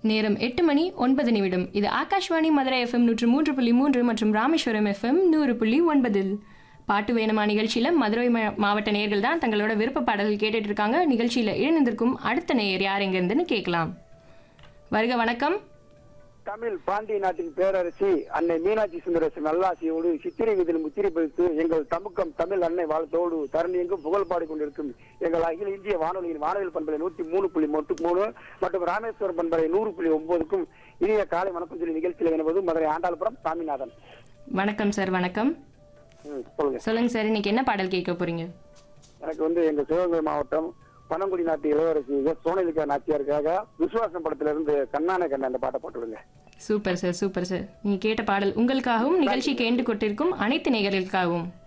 நேரம் எட்டு மணி ஒன்பது நிமிடம் இது ஆகாஷ்வாணி மதுரை எஃப்எம் நூற்று மூன்று புள்ளி மூன்று மற்றும் ராமேஸ்வரம் எஃப்எம் நூறு புள்ளி ஒன்பதில் பாட்டு வேணுமா நிகழ்ச்சியில மதுரை மா- மாவட்ட நேயர்கள் தான் தங்களோட விருப்ப பாடல்கள் கேட்டுட்டு இருக்காங்க நிகழ்ச்சியில இணைந்திருக்கும் அடுத்த நேயர் யார் எங்கிருந்துன்னு கேட்கலாம் வருக வணக்கம் தமிழ் பாண்டிய நாட்டின் பேரரசி அன்னை மீனாட்சி சுந்தரேசன் நல்லாசியோடு சித்திரை விதில் முத்திரை பதித்து எங்கள் தமுக்கம் தமிழ் அன்னை வாழ்த்தோடு தரணி எங்கும் புகழ் பாடிக்கொண்டிருக்கும் எங்கள் அகில இந்திய வானொலியின் வானொலி பண்பலை நூற்றி மூணு புள்ளி மொட்டு மூணு மற்றும் ராமேஸ்வரம் பண்பலை நூறு புள்ளி ஒன்பதுக்கும் இனிய காலை வணக்கம் சொல்லி நிகழ்ச்சியில் என்பது மதுரை ஆண்டாள்புரம் சாமிநாதன் வணக்கம் சார் வணக்கம் ம், சொல்லுங்க சொல்லுங்க சார் இன்னைக்கு என்ன பாடல் கேட்க போறீங்க எனக்கு வந்து எங்க சிவகங்கை மாவட்டம் பனங்குடி நாட்டு இளவரசி எஸ். சோனலிகா நாச்சியாருக்காக விசுவாசம் படத்துல இருந்து கண்ணான கண்ண அந்த பாட்டை போட்டுவிடுங்க சூப்பர் சார் சூப்பர் சார் நீங்க கேட்ட பாடல் உங்களுக்காகவும் நிகழ்ச்சி கேண்டு கொண்டிருக்கும் அனைத்து நேயர்களுக்காகவும்